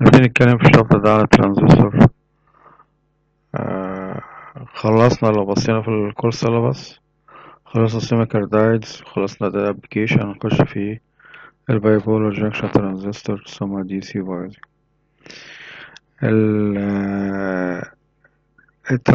عايزين نتكلم في الشابتر ده على الترانزستور آه خلصنا لو بصينا في الكورس سيلابس خلصنا سيميكال دايدز خلصنا ده ابلكيشن نخش في البايبولار جنكشن ترانزستور ثم دي سي بايز ال التران-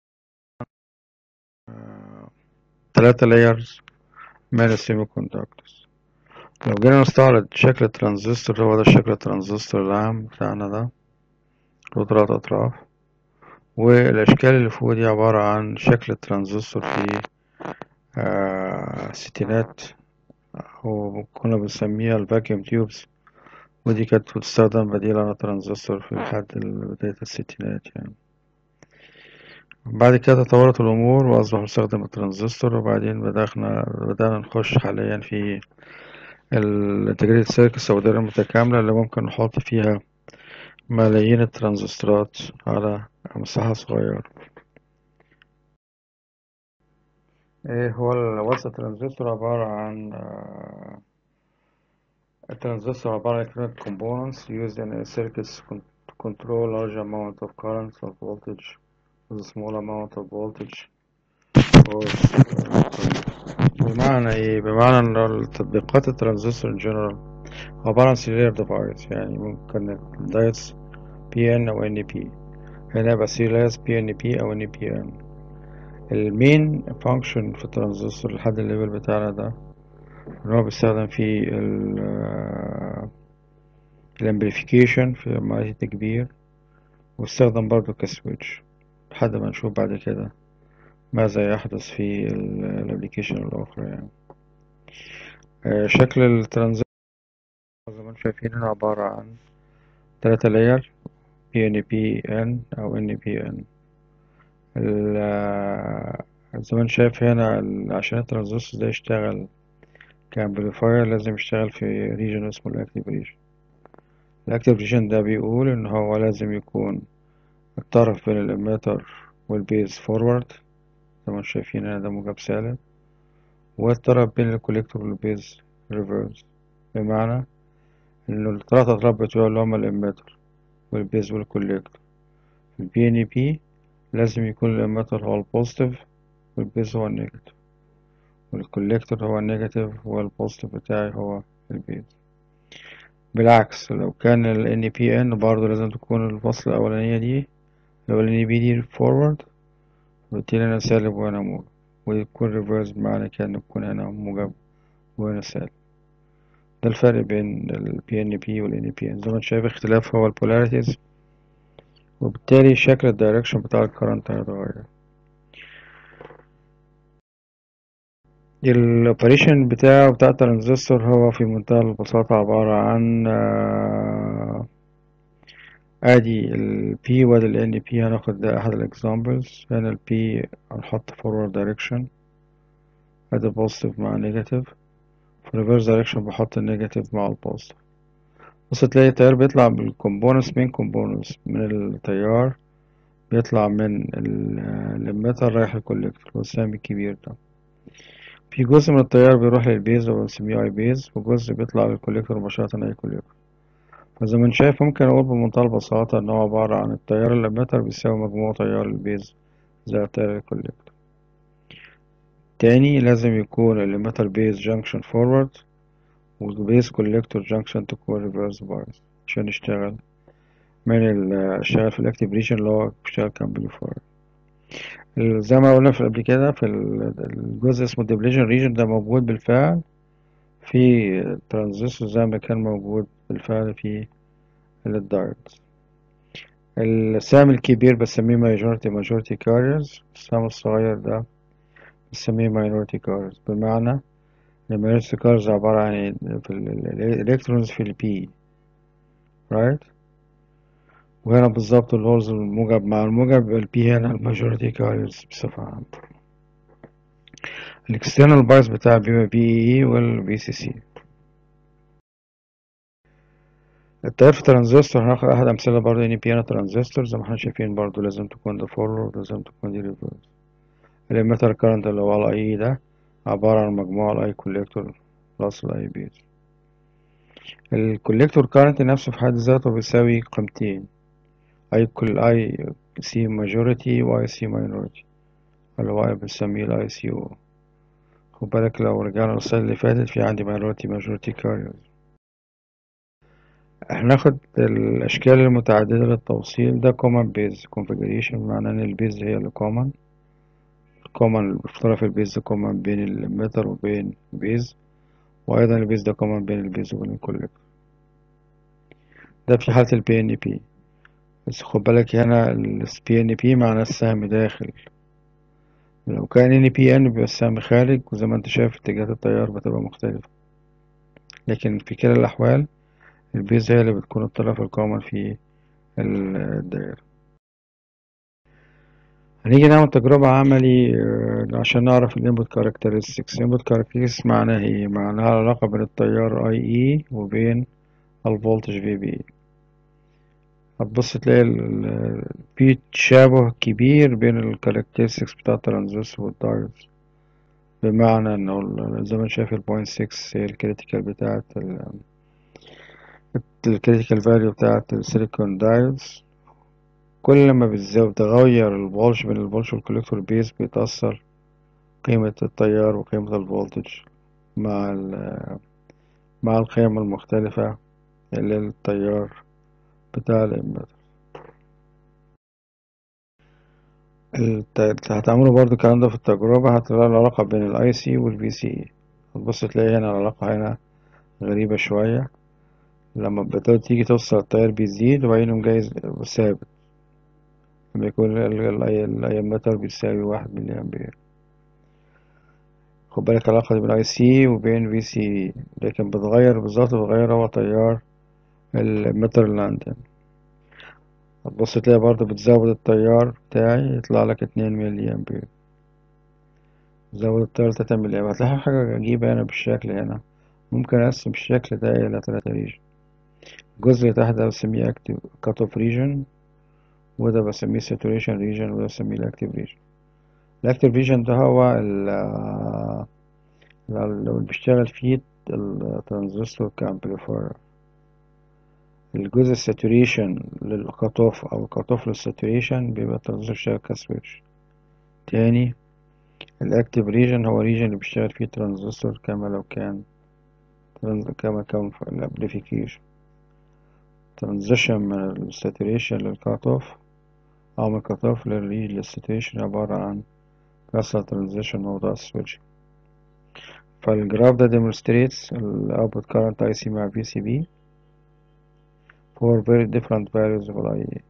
آه، تلاتة لايرز من السيمي كوندكتورز لو جينا نستعرض شكل الترانزستور هو ده شكل الترانزستور العام بتاعنا ده له تلات أطراف والأشكال اللي فوق دي عبارة عن شكل الترانزستور في آه، الستينات وكنا بنسميها الفاكيوم تيوبس ودي كانت بتستخدم بديل عن الترانزستور في لحد بداية الستينات يعني بعد كده تطورت الأمور وأصبح نستخدم الترانزستور وبعدين بدأنا بدأنا نخش حاليا في الانتجريتد سيركتس أو الدائرة المتكاملة اللي ممكن نحط فيها ملايين الترانزستورات على مساحة صغيرة ايه هو الوصف الترانزستور عبارة عن آه، الترانزستور عبارة عن electronic components used in a circuits con- to control large amount of current or voltage with a small amount of voltage or بمعنى ايه بمعنى ان التطبيقات الترانزستور in general عبارة عن serial device يعني ممكن الدايتس بي ان او ان بي هنا يبقى serialized بي ان بي او ان بي ان المين فانكشن في الترانزستور لحد الليفل بتاعنا ده ان هو بيستخدم في الامبليفيكيشن في عملية التكبير واستخدم برضو كسويتش لحد ما نشوف بعد كده ماذا يحدث في الابليكيشن الأخرى يعني آه، شكل الترانزستور زي ما انتم شايفين هنا عبارة عن تلاتة لاير بي ان بي ان او ان بي ان زي ما انت شايف هنا ال- عشان الترانزستور ده يشتغل كامبليفاير لازم يشتغل في ريجن اسمه الاكتيف ريجن الاكتيف ريجن ده بيقول ان هو لازم يكون الطرف بين الاميتر والبيز فورورد زي ما انتم شايفين هنا ده موجب سالب والطرف بين الكوليكتور والبيز ريفرس بمعنى انه التلات اطراف بتوع اللي هما الاميتر والبيز والكوليكتور في البي ان بي لازم يكون الاميتر هو البوزيتيف والبيز هو النيجاتيف والكوليكتور هو النيجاتيف والبوزيتيف بتاعي هو البيز بالعكس لو كان ال NPN برضه لازم تكون الفصل الأولانية دي لو ال NP دي forward وبالتالي أنا سالب وأنا موجب ويكون reverse بمعنى كأن يكون هنا موجب وهنا سالب ده الفرق بين ال PNP وال NPN زي ما انت شايف اختلاف هو ال polarities وبالتالي شكل الدايركشن بتاع الكرنت هيتغير الاوبريشن بتاعه بتاع الترانزستور هو في منتهى البساطة عبارة عن آه، ادي ال P وادي ال NP هناخد ده احد الاكزامبلز هنا ال P هنحط forward direction ادي positive مع negative في reverse direction بحط النيجاتيف مع البوزيتيف بص تلاقي التيار بيطلع بالكومبوننتس من كومبوننتس من التيار بيطلع من الاميتر رايح الكوليكتور والسهم الكبير ده في جزء من التيار بيروح للبيز وبنسميه اي بيز وجزء بيطلع للكوليكتور مباشرة اي كوليكتور فزي ما انت شايف ممكن اقول بمنتهى البساطة ان هو عبارة عن التيار الاميتر بيساوي مجموع تيار البيز زائد تيار الكوليكتور تاني لازم يكون الاميتر بيز جانكشن فورورد والبيز كوليكتور جانكشن تكون ريفرس بايس عشان يشتغل من ال- يشتغل في الاكتيف ريجن اللي هو بيشتغل كامبليفاير زي ما قلنا في قبل كده في ال- الجزء اسمه ديبليجن ريجن ده موجود بالفعل في الترانزستور زي ما كان موجود بالفعل في الدايودز السهم الكبير بسميه ماجورتي ماجورتي كاريرز السهم الصغير ده بسميه ماينورتي كاريرز بمعنى الماينورتي كاريرز عبارة عن إيه؟ في الالكترونز في البي رايت وهنا بالظبط الهولز الموجب مع الموجب البي هنا الماجورتي كاريرز بصفة عامة الاكسترنال بايس بتاع بي بي اي والبي سي سي التيار في ترانزستور هناخد احد امثله برضه ان بي انا ترانزستور زي ما احنا شايفين برضه لازم تكون ده فورورد لازم تكون دي ريفرس الاميتر كارنت اللي هو الاي ده عباره عن مجموع الاي كوليكتور بلس الاي بيز الكوليكتور كارنت نفسه في حد ذاته بيساوي قيمتين اي كل اي سي ماجوريتي واي سي ماينوريتي اللي هو بنسميه الاي سي او خد بالك لو رجعنا للسلايد اللي فاتت في عندي ماينوريتي ماجوريتي كاريرز هناخد الأشكال المتعددة للتوصيل ده common base configuration معناه إن البيز هي اللي common common في البيز ده common بين الإميتر وبين البيز وأيضا البيز ده common بين البيز وبين الكوليكتور ده في حالة ال PNP بس خد بالك هنا ال PNP معناه السهم داخل لو كان NPN بيبقى السهم خارج وزي ما انت شايف اتجاهات التيار بتبقى مختلفة لكن في كلا الأحوال البيز هي اللي بتكون الطرف الكومن في الدائرة هنيجي نعمل تجربة عملي عشان نعرف الانبوت كاركترستكس الانبوت كاركترستكس معناها ايه معناها العلاقة بين التيار اي اي وبين الفولتج في بي هتبص تلاقي في تشابه كبير بين الكاركترستكس بتاع الترانزستور والدايودز بمعنى انه زي ما شايف البوينت سكس هي الكريتيكال بتاعت الكريتيكال فاليو بتاعت السيليكون دايودز كل ما بتغير الفولج بين الفولج والكوليكتور بيز بيتأثر قيمة التيار وقيمة الفولتج مع مع القيم المختلفة للتيار بتاع الإمبيدر هتعملوا برضو الكلام ده في التجربة هتلاقي العلاقة بين الاي سي والفي سي هتبص تلاقي هنا العلاقة هنا غريبة شوية لما بتبتدي تيجي توصل التيار بيزيد وبعدين يقوم جاي ثابت لما يكون الأيامتر بيساوي واحد ملي أمبير خد بالك العلاقة دي بين اي سي وبين في سي لكن بتغير بالظبط بتغير هو تيار المتر اللي عندنا هتبص تلاقي برضه بتزود التيار بتاعي يطلع لك اتنين ملي أمبير زود التيار تلاتة ملي أمبير هتلاقي حاجة عجيبة هنا بالشكل هنا ممكن أقسم الشكل ده إلى تلاتة ريجن الجزء اللي تحت ده بسميه active cut off region وده بسميه saturation region وده بسميه الأكتيف region الأكتيف region ده هو اللي بيشتغل فيه الترانزستور كامبليفاير الجزء الساتوريشن للكات اوف او الكات اوف للساتوريشن بيبقى الترانزستور شغال كسويتش تاني الاكتيف ريجن هو ريجن اللي بيشتغل فيه الترانزستور كما لو كان كما كان في الامبليفيكيشن ترانزيشن من الساتوريشن للكات اوف او من الكات اوف للريج للساتوريشن عبارة عن بيحصل ترانزيشن موضوع السويتش فالجراف ده demonstrates الاوتبوت current IC مع VCB for very different values of IA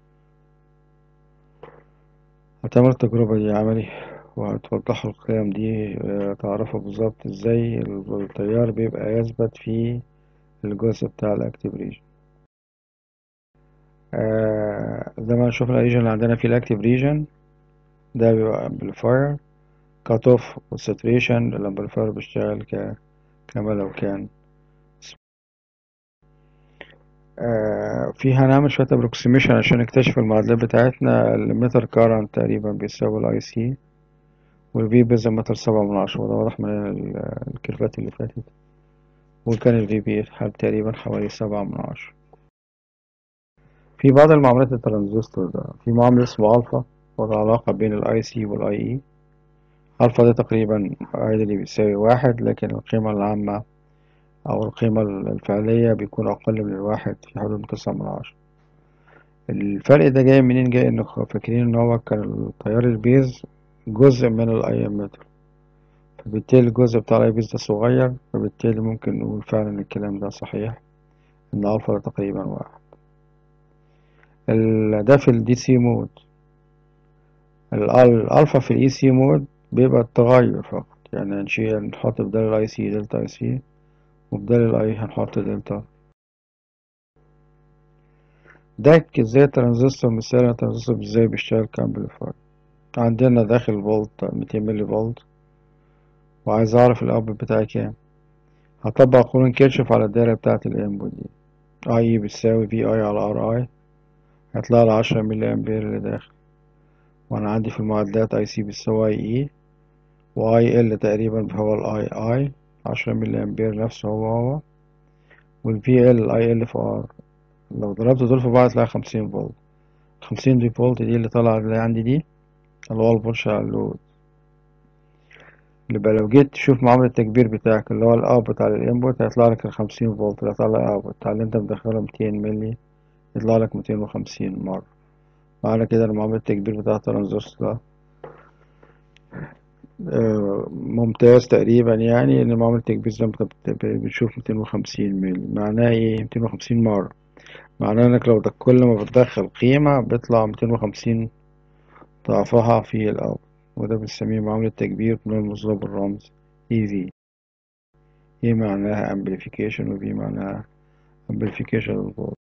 هتعمل التجربة دي عملي وهتوضحوا القيم دي تعرفوا بالظبط ازاي التيار بيبقى يثبت في الجزء بتاع الاكتيف ريجن آه زي ما شفنا الريجن اللي عندنا فيه الاكتيف ريجن ده بيبقى امبليفاير كات اوف والساتوريشن الامبليفاير بيشتغل ك كما لو كان آه في هنعمل شوية ابروكسيميشن عشان نكتشف المعادلات بتاعتنا المتر كارنت تقريبا بيساوي الاي سي والفي بيزا متر سبعة من عشرة وده واضح من الكيرفات اللي فاتت وكان الفي بي حال تقريبا حوالي سبعة من عشرة في بعض المعاملات الترانزستور ده في معاملة اسمه ألفا وده علاقة بين الاي سي والاي اي ألفا ده تقريبا عادي بيساوي واحد لكن القيمة العامة أو القيمة الفعلية بيكون أقل من الواحد في حدود تسعة من عشرة الفرق ده جاي منين جاي إنه فاكرين إن هو كان التيار البيز جزء من الأي متر فبالتالي الجزء بتاع الأي بيز ده صغير فبالتالي ممكن نقول فعلا إن الكلام ده صحيح إن ألفا ده تقريبا واحد ده في الدي سي مود الألفا في الإي سي مود بيبقى التغير فقط يعني هنشيل نحط بدل الأي سي دلتا أي سي وبدل الأي هنحط دلتا ده ازاي الترانزستور مثال الترانزستور ازاي بيشتغل كامبليفاير عندنا داخل فولت ميتين ملي فولت وعايز اعرف الاوتبوت بتاعي كام هطبق قانون كيرشوف على الدايرة بتاعة الانبوت دي اي بتساوي في اي على ار اي هيطلع لي عشرة ملي امبير اللي داخل وانا عندي في المعادلات اي سي بتساوي اي اي واي ال تقريبا هو الاي اي عشرة ملي امبير نفسه هو هو والفي ال اي ال في ار لو ضربت دول في بعض تلاقي خمسين فولت خمسين دي فولت دي اللي طالعة اللي عندي دي اللي هو الفولت على اللود يبقى لو جيت تشوف معامل التكبير بتاعك اللي هو الاوتبوت على الانبوت هيطلع لك الخمسين فولت اللي هيطلع الاوتبوت على اللي انت مدخله ميتين ملي يطلع لك ميتين وخمسين مرة معنى كده ان معامل التكبير بتاع الترانزستور ده آه، ممتاز تقريبا يعني ان معامل التكبير زي ما انت بت- بتشوف ميتين وخمسين ملي معناه ايه ميتين وخمسين مرة معناه انك لو ده كل ما بتدخل قيمة بيطلع ميتين وخمسين ضعفها في الأول وده بنسميه معاملة تكبير بنرمز بالرمز EV E معناها amplification و V معناها amplification للفولت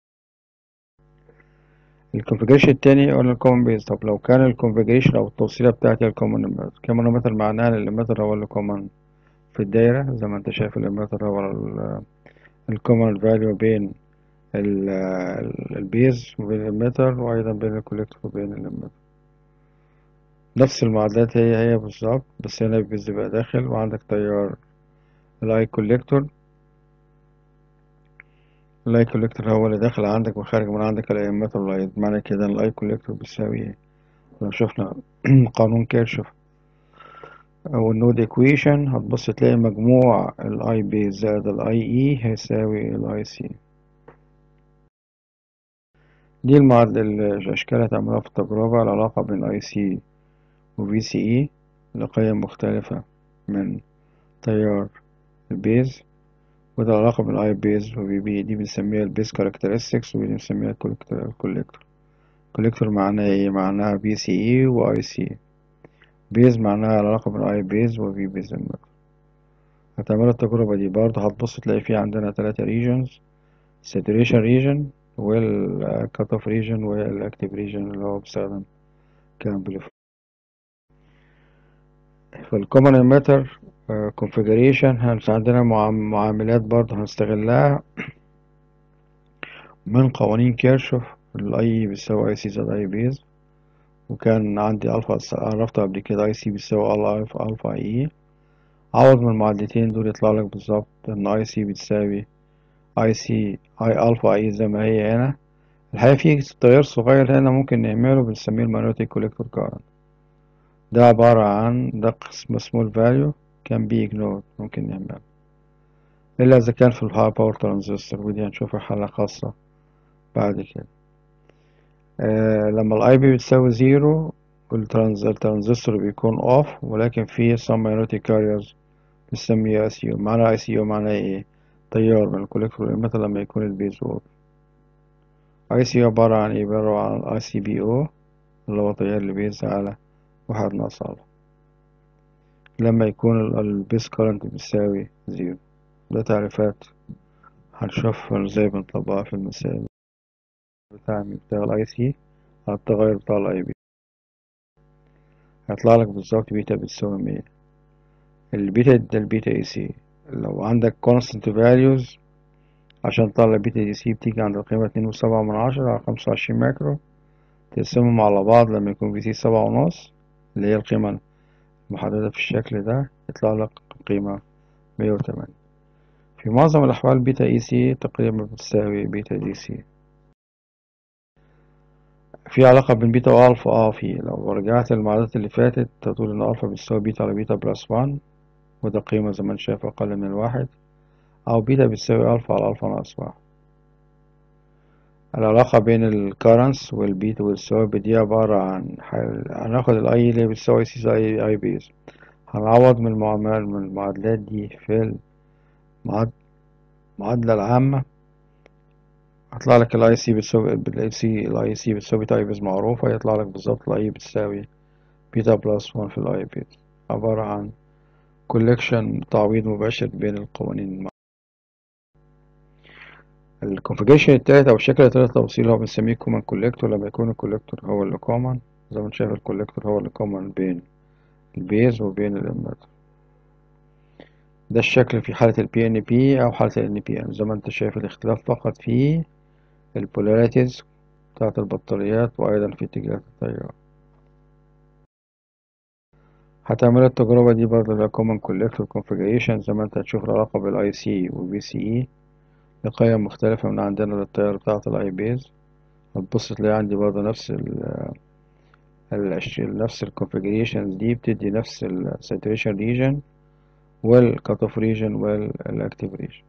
الكونفيجريشن التاني قلنا الكومن بيز طب لو كان الكونفيجريشن أو التوصيلة بتاعتي الكومن emitter الكومن emitter معناها إن الemitter هو اللي كومن في الدايرة زي ما انت شايف الemitter هو الكومن فاليو بين ال- ال- البيز وبين الemitter وأيضا بين الكوليكتور وبين الemitter نفس المعادلات هي هي بالظبط بس هنا البيز بقى داخل وعندك تيار الاي كوليكتور الاي كوليكتور هو اللي داخل عندك وخارج من عندك الامتر واللايت معنى كده ان الاي كوليكتور بيساوي ايه لو شفنا قانون كيرشوف او النود ايكويشن هتبص تلاقي مجموع الاي بي زائد الاي اي هيساوي الاي سي دي المعادلة الأشكال هتعملها في التجربة العلاقة بين اي سي وفي سي اي لقيم مختلفة من تيار البيز وده العلاقة بين اي بيز وفي بي دي بنسميها البيز كاركترستكس ودي بنسميها الكوليكتور الكوليكتور كوليكتور معناها ايه معناها بي سي اي واي سي بيز معناها العلاقة بين اي بيز وفي بيز هتعمل التجربة دي برضه هتبص تلاقي في عندنا تلاتة ريجنز saturation region وال cut off region وال active region اللي هو بيستخدم كامبليفاير في الكومن emitter configuration عندنا معاملات برضه هنستغلها من قوانين كيرشوف الاي بيساوي اي سي زائد اي بيز وكان عندي الفا عرفت قبل كده اي سي بيساوي الفا الفا اي عوض من المعادلتين دول يطلع لك بالظبط ان اي سي بتساوي اي سي اي الفا اي زي ما هي هنا الحقيقة في تغيير صغير هنا ممكن نعمله بنسميه المagnetic كوليكتور كارنت ده عبارة عن ده قسم small value can be ignored ممكن نعمله إلا إذا كان في الهاي باور ترانزستور ودي هنشوفها حالة خاصة بعد كده آه لما الاي بي بتساوي زيرو الترانزستور بيكون اوف ولكن فيه some magnetic carriers بنسميه اي سي يو معنى اي سي يو معناه ايه تيار من الكوليكتور والإيميتر لما يكون البيز اوف اي سي عبارة عن ايه عبارة عن اي سي بي او اللي هو تيار البيز على واحد ناقص الفا لما يكون البيز كارنت بيساوي زيرو ده تعريفات هنشوفها ازاي بنطبقها في المثال بتاع بتاع الاي سي على التغير بتاع الاي بي هيطلع لك بالظبط بيتا بتساوي مية البيتا ده البيتا اي سي لو عندك constant values عشان تطلع بيتا دي سي بتيجي عند القيمة اتنين وسبعة من عشرة على خمسة وعشرين ماكرو تقسمهم على بعض لما يكون في سي سبعة ونص اللي هي القيمة المحددة في الشكل ده يطلع لك قيمة مية وتمانية في معظم الأحوال بيتا اي سي تقريبا بتساوي بيتا دي سي في علاقة بين بيتا وألفا اه في لو رجعت للمعادلات اللي فاتت تقول إن ألفا بتساوي بيتا على بيتا بلس وان وده قيمة زي ما انت شايف أقل من الواحد أو بيتا بتساوي ألفا على ألفا ناقص واحد العلاقة بين الكارنس والبيتا والثوابت دي عبارة عن هناخد الأي اللي بتساوي سي زي أي بيز هنعوض من المعاملات من المعادلات دي في المعادلة العامة هيطلع لك الاي سي بتساوي الاي سي الاي سي بتساوي بيتا اي بيز معروفة يطلع لك بالظبط الاي بتساوي بيتا بلس وان في الاي بيز عبارة عن كولكشن تعويض مباشر بين القوانين الكونفيجريشن التالت او الشكل التالت توصيل هو بنسميه كومن كولكتور لما يكون الكولكتور هو اللي كومن زي ما انت شايف الكولكتور هو اللي كومن بين البيز وبين الاميتر ده الشكل في حالة ال PNP أو حالة ال NPN زي ما انت شايف الاختلاف فقط في البولاريتيز بتاعت البطاريات وأيضا في اتجاهات التيار هتعمل التجربة دي برضه اللي هي common collector configuration زي ما انت هتشوف العلاقة بال IC وال VCE لقيم مختلفة من عندنا للتيار بتاعة الاي بيز هتبص تلاقي عندي برضه نفس ال نفس الكونفيجريشنز دي بتدي نفس الساتوريشن ريجن والكات اوف ريجن والاكتيف ريجن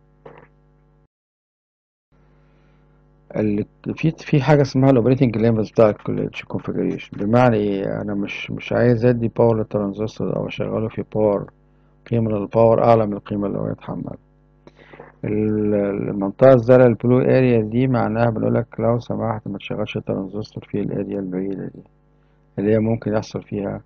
في في حاجه اسمها الاوبريتنج ليميتس بتاع الكونفيجريشن بمعنى ايه انا مش مش عايز ادي باور للترانزستور او اشغله في باور قيمه للباور اعلى من القيمه اللي هو يتحملها المنطقه الزرقاء البلو اريا دي معناها بنقولك لو سمحت ما تشغلش الترانزستور في الاريا البعيده دي اللي هي ممكن يحصل فيها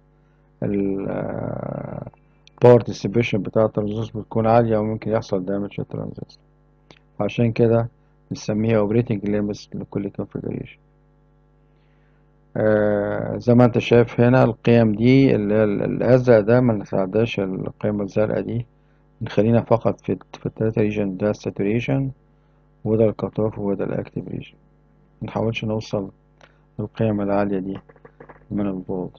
الباور ديستريبيوشن بتاع الترانزستور بتكون عالية وممكن يحصل دامج للترانزستور عشان كده بنسميها operating limits لكل configuration آه زي ما انت شايف هنا القيم دي الأزرق ده ما نتعداش القيمة الزرقاء دي نخلينا فقط في في التلاتة ريجن ده الساتوريشن وده الكات اوف وده الاكتيف ريجن منحاولش نوصل للقيم العالية دي من الفولت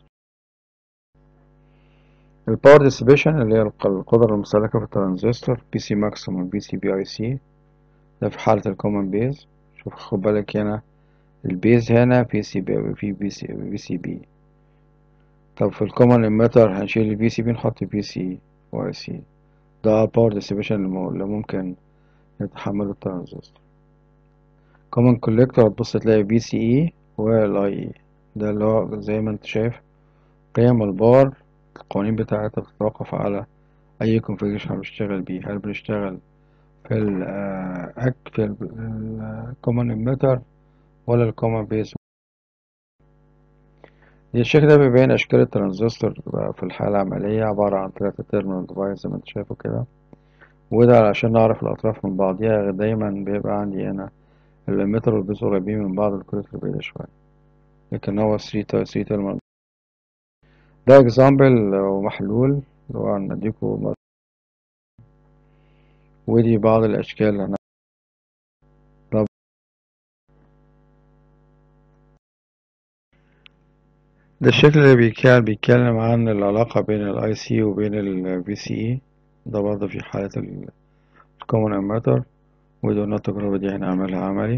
الباور ديستريبيوشن اللي هي القدرة المستهلكة في الترانزستور بي سي ماكسيموم بي سي بي اي سي ده في حالة الكومن بيز شوف خد بالك هنا البيز هنا بي سي بي في بي سي بي سي بي طب في الكومن اميتر هنشيل البي سي بي نحط بي سي واي سي ده الباور ديستريبيوشن اللي ممكن يتحمله الترانزستور كومن كوليكتور هتبص تلاقي بي سي اي والاي اي ده اللي هو زي ما انت شايف قيم البار القوانين بتاعتها بتتوقف على أي configuration هنشتغل بيه هل بنشتغل في ال أك في ال common emitter ولا ال common base الشكل ده بيبين أشكال الترانزستور في الحالة العملية عبارة عن تلاتة terminal device زي ما انت شايفه كده وده علشان نعرف الأطراف من بعضيها دايما بيبقى عندي هنا الإميتر والبيز قريبين من بعض والكوليكتور بعيدة شوية لكن هو 3 3 terminal ده اكزامبل ومحلول اللي هو هنديكوا ودي بعض الأشكال اللي هنا ده الشكل اللي بيتكلم بيتكلم عن العلاقة بين الاي سي وبين ال VCE ده برضه في حالة ال common emitter ودي قلنا التجربة دي هنعملها عملي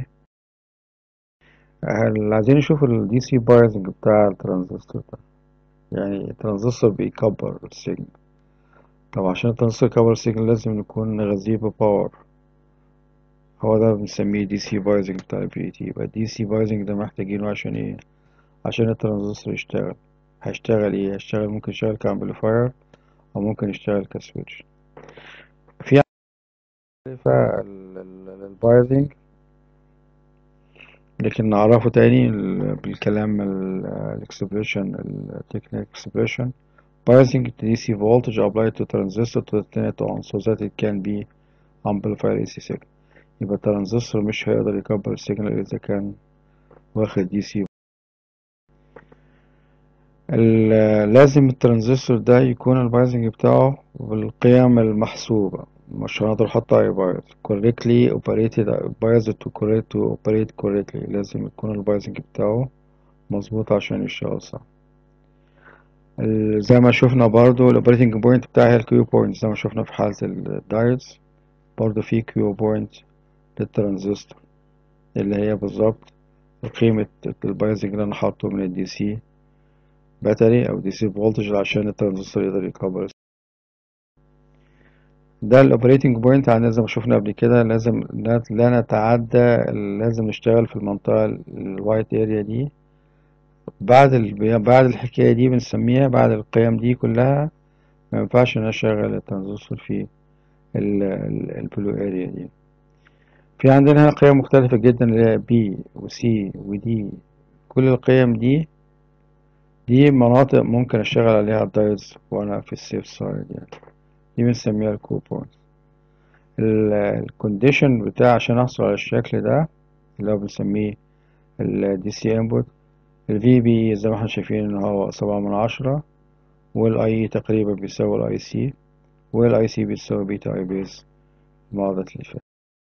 عايزين نشوف ال DC biasing بتاع الترانزستور ده يعني الترانزستور بيكبر السيجنال طب عشان الترانزستور يكبر السيجنال لازم نكون نغذيه بباور هو ده بنسميه دي سي بايزنج بتاع البي تي يبقى دي سي بايزنج ده محتاجينه عشان ايه عشان الترانزستور يشتغل هيشتغل ايه هيشتغل ممكن يشتغل كامبليفاير او ممكن يشتغل كسويتش في مختلفة البايزنج لكن نعرفه تاني بالكلام الاكسبريشن التكنيك اكسبريشن biasing DC voltage applied to transistor to turn it on so that it can be amplified AC signal يبقى الترانزستور مش هيقدر يكبر السيجنال إذا كان واخد دي سي لازم الترانزستور ده يكون البايزنج بتاعه بالقيم المحسوبة مش هنقدر نحط اي بايز correctly operated biased to correct to operate correctly لازم يكون البايزنج بتاعه مظبوط عشان يشتغل صح زي ما شفنا برضو الاوبريتنج بوينت بتاعها الكيو بوينت زي ما شفنا في حالة الدايتس برضو في كيو بوينت للترانزستور اللي هي بالظبط قيمة البايزنج اللي انا حاطه من الدي سي باتري او دي سي فولتج عشان الترانزستور يقدر يكبر ده الاوبريتنج بوينت عندنا زي ما شفنا قبل كده لازم لا نتعدى لازم نشتغل في المنطقة الوايت اريا دي بعد ال... بعد الحكاية دي بنسميها بعد القيم دي كلها ما ينفعش نشغل الترانزستور في البلو اريا دي في عندنا هنا قيم مختلفة جدا اللي هي بي وسي ودي كل القيم دي دي مناطق ممكن اشتغل عليها الدايز وانا في السيف سايد يعني دي بنسميها الكوبونز الكونديشن بتاع عشان احصل على الشكل ده اللي هو بنسميه الدي سي انبوت الفي بي زي ما احنا شايفين ان هو سبعة من عشرة والاي تقريبا بيساوي الاي سي والاي سي بيساوي بيتا اي بيز معضلة اللي فات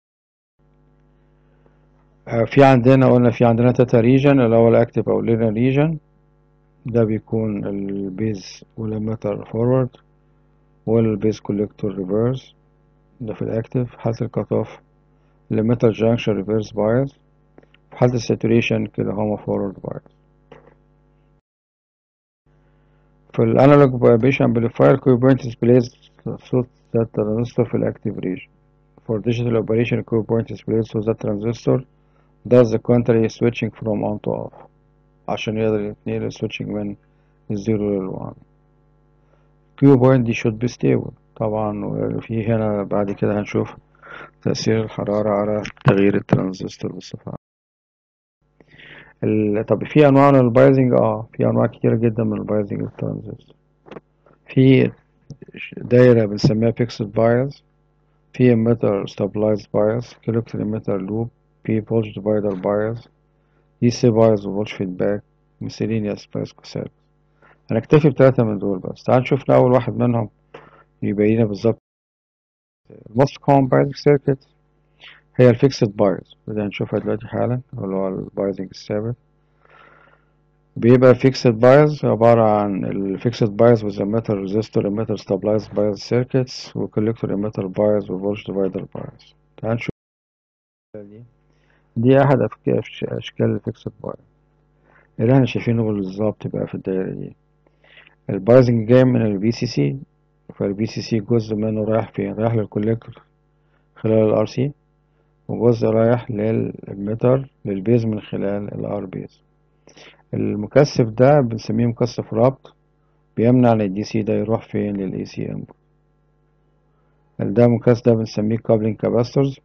في عندنا قلنا في عندنا تاتا ريجن اللي هو الاكتف او لينر ريجن ده بيكون البيز والاميتر فورورد والبيز كوليكتور ريفرس ده في الاكتف حالة الكات اوف الميتال جانكشن ريفيرس بايز في حالة الساتوريشن كده هما فورورد بايز في الانالوج بيش امبليفاير كوي بوينت displays صوت that transistor في الاكتيف region for digital operation كوي بوينت displays so that transistor does the contrary switching from on to off عشان يقدر يتنقل switching من الزيرو للوان كيو بوينت دي should be stable طبعا وفي هنا بعد كده هنشوف تأثير الحرارة على تغيير الترانزستور بصفة عامة ال- طب في أنواع من البايزنج اه في أنواع كتيرة جدا من البايزنج الترانزستور في دايرة بنسميها فيكسد بايز في emitter stabilized bias collector emitter loop في voltage divider bias DC bias و voltage feedback miscellaneous bias circuit هنكتفي بثلاثة من دول بس تعال نشوف أول واحد منهم يبين لنا بالظبط most common biasing circuit هي الفيكسد بايز وده هنشوفها دلوقتي حالا اللي هو البايزنج الثابت بيبقى فيكسد بايز عبارة عن الفيكسد بايز with emitter resistor emitter stabilized bias circuits و collector emitter bias و voltage divider bias تعال نشوف دي دي أحد أفك- أفش- أشكال الفيكسد بايز اللي احنا شايفينه بالظبط بقى في الدايرة دي البايزنج جاي من البي سي سي فالبي سي سي جزء منه رايح فين رايح للكوليكتور خلال الار سي وجزء رايح للميتر للبيز من خلال الار بيز المكثف ده بنسميه مكثف ربط بيمنع ان الدي سي ده يروح فين للاي سي انبوت ده المكثف ده بنسميه كابلينج كاباستورز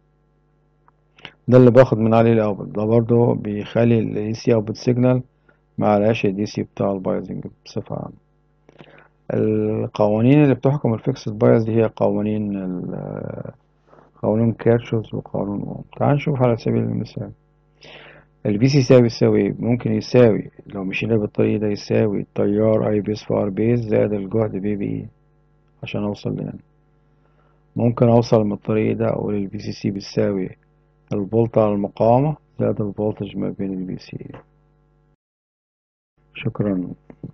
ده اللي باخد من عليه الاوتبوت ده برضه بيخلي الاي سي اوتبوت سيجنال ما عليهاش الدي سي بتاع البايزنج بصفة عامة القوانين اللي بتحكم الفيكسد بايز دي هي قوانين ال- قانون كيرشوف وقانون اوم تعال نشوف على سبيل المثال البي سي يساوي يساوي إيه؟ ممكن يساوي لو مشينا بالطريق ده يساوي التيار اي بيس في ار بيس زائد الجهد بي بي اي عشان اوصل لهنا ممكن اوصل من الطريق ده اقول البي سي سي بيساوي الفولت على المقاومة زائد الفولتج ما بين البي سي شكرا